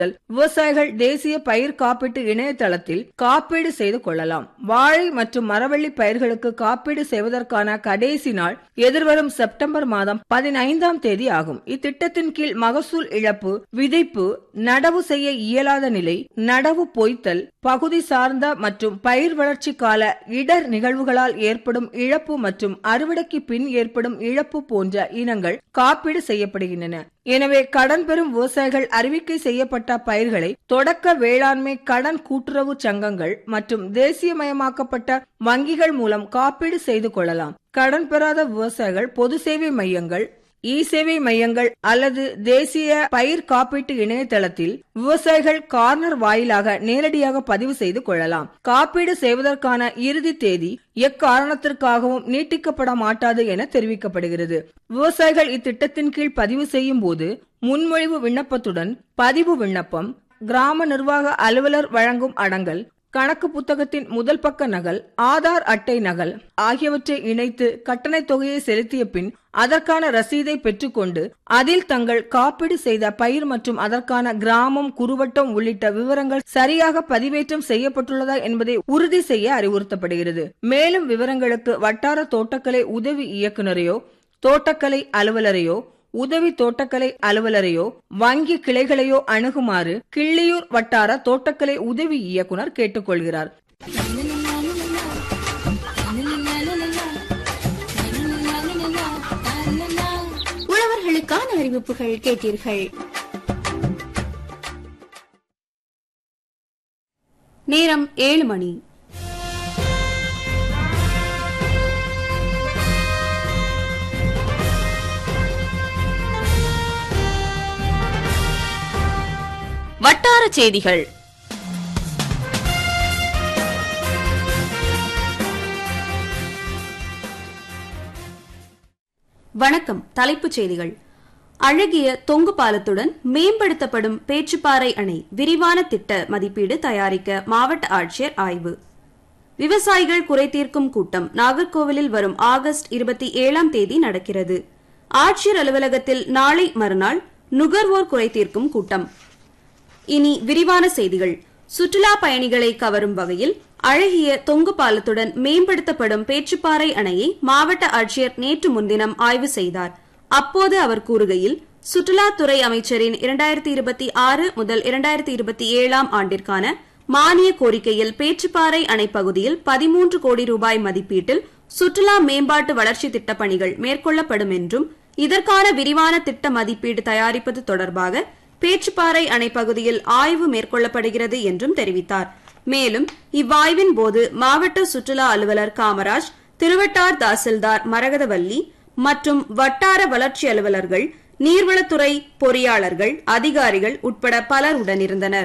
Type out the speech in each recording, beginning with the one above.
முதல் விவசாயிகள் தேசிய பயிர் காப்பீட்டு இணையதளத்தில் காப்பீடு செய்து கொள்ளலாம் வாழை மற்றும் மரவள்ளி பயிர்களுக்கு காப்பீடு செய்வதற்கான கடைசி நாள் எதிர்வரும் செப்டம்பர் மாதம் பதினைந்தாம் தேதி ஆகும் இத்திட்டத்தின் கீழ் மகசூல் இழப்பு விதைப்பு நடவு செய்ய இயலாத நிலை நடவு பொய்த்தல் பகுதி சார்ந்த மற்றும் பயிர் வளர்ச்சி கால இடர் நிகழ்வுகளால் ஏற்படும் இழப்பு மற்றும் அறுவடைக்கு பின் ஏற்படும் இழப்பு போன்ற இனங்கள் காப்பீடு செய்யப்படுகின்றன எனவே கடன் பெறும் விவசாயிகள் அறிவிக்கை செய்யப்பட்ட பயிர்களை தொடக்க வேளாண்மை கடன் கூட்டுறவு சங்கங்கள் மற்றும் தேசியமயமாக்கப்பட்ட வங்கிகள் மூலம் காப்பீடு செய்து கொள்ளலாம் கடன் பெறாத விவசாயிகள் பொது சேவை மையங்கள் இ சேவை மையங்கள் அல்லது தேசிய பயிர் காப்பீட்டு இணையதளத்தில் விவசாயிகள் கார்னர் வாயிலாக நேரடியாக பதிவு செய்து கொள்ளலாம் காப்பீடு செய்வதற்கான இறுதி தேதி எக்காரணத்திற்காகவும் நீட்டிக்கப்பட மாட்டாது என தெரிவிக்கப்படுகிறது விவசாயிகள் இத்திட்டத்தின் கீழ் பதிவு செய்யும் போது முன்மொழிவு விண்ணப்பத்துடன் பதிவு விண்ணப்பம் கிராம நிர்வாக அலுவலர் வழங்கும் அடங்கல் கணக்கு புத்தகத்தின் முதல் பக்க நகல் ஆதார் அட்டை நகல் ஆகியவற்றை இணைத்து கட்டணத் தொகையை செலுத்திய பின் அதற்கான ரசீதை பெற்றுக்கொண்டு அதில் தங்கள் காப்பீடு செய்த பயிர் மற்றும் அதற்கான கிராமம் குறுவட்டம் உள்ளிட்ட விவரங்கள் சரியாக பதிவேற்றம் செய்யப்பட்டுள்ளதா என்பதை உறுதி செய்ய அறிவுறுத்தப்படுகிறது மேலும் விவரங்களுக்கு வட்டார தோட்டக்கலை உதவி இயக்குநரையோ தோட்டக்கலை அலுவலரையோ உதவி தோட்டக்கலை அலுவலரையோ வங்கி கிளைகளையோ அணுகுமாறு கிள்ளியூர் வட்டார தோட்டக்கலை உதவி இயக்குனர் கேட்டுக்கொள்கிறார் உழவர்களுக்கான அறிவிப்புகள் கேட்டீர்கள் நேரம் ஏழு மணி வட்டார செய்திகள் வணக்கம் தலைப்புச் செய்திகள் அழகிய தொங்கு பாலத்துடன் மேம்படுத்தப்படும் பேச்சுப்பாறை அணை விரிவான திட்ட மதிப்பீடு தயாரிக்க மாவட்ட ஆட்சியர் ஆய்வு விவசாயிகள் குறைதீர்க்கும் கூட்டம் நாகர்கோவிலில் வரும் ஆகஸ்ட் இருபத்தி ஏழாம் தேதி நடக்கிறது ஆட்சியர் அலுவலகத்தில் நாளை மறுநாள் நுகர்வோர் குறைதீர்க்கும் கூட்டம் இனி விரிவான செய்திகள் சுற்றுலா பயணிகளை கவரும் வகையில் அழகிய தொங்கு பாலத்துடன் மேம்படுத்தப்படும் பேச்சுப்பாறை அணையை மாவட்ட ஆட்சியர் நேற்று முன்தினம் ஆய்வு செய்தார் அப்போது அவர் கூறுகையில் சுற்றுலாத்துறை அமைச்சரின் இரண்டாயிரத்தி இருபத்தி ஆறு முதல் இரண்டாயிரத்தி இருபத்தி ஏழாம் ஆண்டிற்கான மானிய கோரிக்கையில் பேச்சுப்பாறை அணை பகுதியில் பதிமூன்று கோடி ரூபாய் மதிப்பீட்டில் சுற்றுலா மேம்பாட்டு வளர்ச்சி திட்டப் பணிகள் மேற்கொள்ளப்படும் என்றும் இதற்கான விரிவான திட்ட மதிப்பீடு தயாரிப்பது தொடர்பாக பேச்சுப்பாறை அணை பகுதியில் ஆய்வு மேற்கொள்ளப்படுகிறது என்றும் தெரிவித்தார் மேலும் இவ்வாய்வின் போது மாவட்ட சுற்றுலா அலுவலர் காமராஜ் திருவட்டார் தாசில்தார் மரகதவல்லி மற்றும் வட்டார வளர்ச்சி அலுவலர்கள் நீர்வளத்துறை பொறியாளர்கள் அதிகாரிகள் உட்பட பலர் உடனிருந்தனர்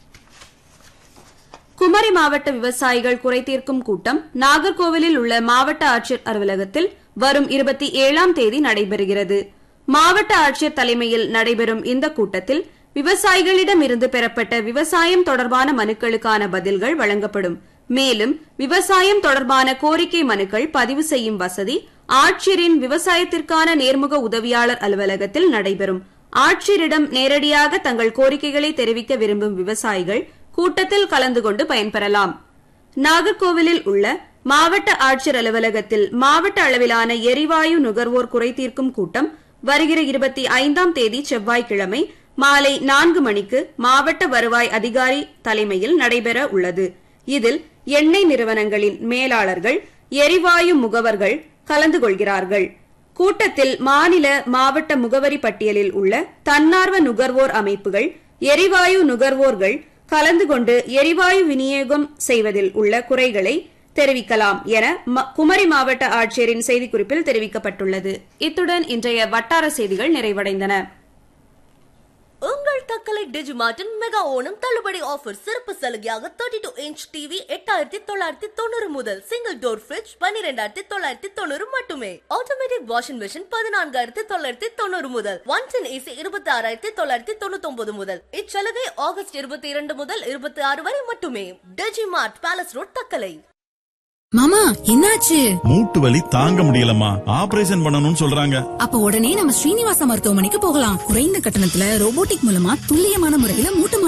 குமரி மாவட்ட விவசாயிகள் குறைதீர்க்கும் கூட்டம் நாகர்கோவிலில் உள்ள மாவட்ட ஆட்சியர் அலுவலகத்தில் வரும் இருபத்தி ஏழாம் தேதி நடைபெறுகிறது மாவட்ட ஆட்சியர் தலைமையில் நடைபெறும் இந்த கூட்டத்தில் விவசாயிகளிடம் இருந்து பெறப்பட்ட விவசாயம் தொடர்பான மனுக்களுக்கான பதில்கள் வழங்கப்படும் மேலும் விவசாயம் தொடர்பான கோரிக்கை மனுக்கள் பதிவு செய்யும் வசதி ஆட்சியரின் விவசாயத்திற்கான நேர்முக உதவியாளர் அலுவலகத்தில் நடைபெறும் ஆட்சியரிடம் நேரடியாக தங்கள் கோரிக்கைகளை தெரிவிக்க விரும்பும் விவசாயிகள் கூட்டத்தில் கலந்து கொண்டு பயன்பெறலாம் நாகர்கோவிலில் உள்ள மாவட்ட ஆட்சியர் அலுவலகத்தில் மாவட்ட அளவிலான எரிவாயு நுகர்வோர் குறைதீர்க்கும் கூட்டம் வருகிற இருபத்தி ஐந்தாம் தேதி செவ்வாய்க்கிழமை மாலை நான்கு மணிக்கு மாவட்ட வருவாய் அதிகாரி தலைமையில் நடைபெற உள்ளது இதில் எண்ணெய் நிறுவனங்களின் மேலாளர்கள் எரிவாயு முகவர்கள் கலந்து கொள்கிறார்கள் கூட்டத்தில் மாநில மாவட்ட முகவரி பட்டியலில் உள்ள தன்னார்வ நுகர்வோர் அமைப்புகள் எரிவாயு நுகர்வோர்கள் கலந்து கொண்டு எரிவாயு விநியோகம் செய்வதில் உள்ள குறைகளை தெரிவிக்கலாம் என குமரி மாவட்ட ஆட்சியரின் செய்திக்குறிப்பில் தெரிவிக்கப்பட்டுள்ளது இத்துடன் இன்றைய வட்டார செய்திகள் நிறைவடைந்தன உங்கள் தக்கலை டிஜிமார்ட்டின் மெகா ஓணம் தள்ளுபடி ஆஃபர் சிறப்பு சலுகையாக தேர்ட்டி டூ இன்ச் டிவி எட்டாயிரத்தி தொள்ளாயிரத்தி தொண்ணூறு முதல் சிங்கிள் டோர் ஃபிரிட்ஜ் பன்னிரெண்டாயிரத்தி தொள்ளாயிரத்தி தொண்ணூறு மட்டுமே ஆட்டோமேட்டிக் வாஷிங் மிஷின் பதினான்காயிரத்தி தொள்ளாயிரத்தி தொண்ணூறு முதல் ஒன் டென் ஏசி இருபத்தி ஆறாயிரத்தி தொள்ளாயிரத்தி தொண்ணூத்தி ஒன்பது முதல் இச்சலுகை ஆகஸ்ட் இருபத்தி இரண்டு முதல் இருபத்தி ஆறு வரை மட்டுமே டிஜிமார்ட் பேலஸ் ரோட் தக்கலை மாமா என்னாச்சு மூட்டு வலி தாங்க முடியலம்மா ஆபரேஷன் பண்ணணும்னு சொல்றாங்க அப்ப உடனே நம்ம ஸ்ரீனிவாசா மருத்துவமனைக்கு போகலாம் குறைந்த கட்டணத்துல ரோபோட்டிக் மூலமா துல்லியமான முறையில மூட்டு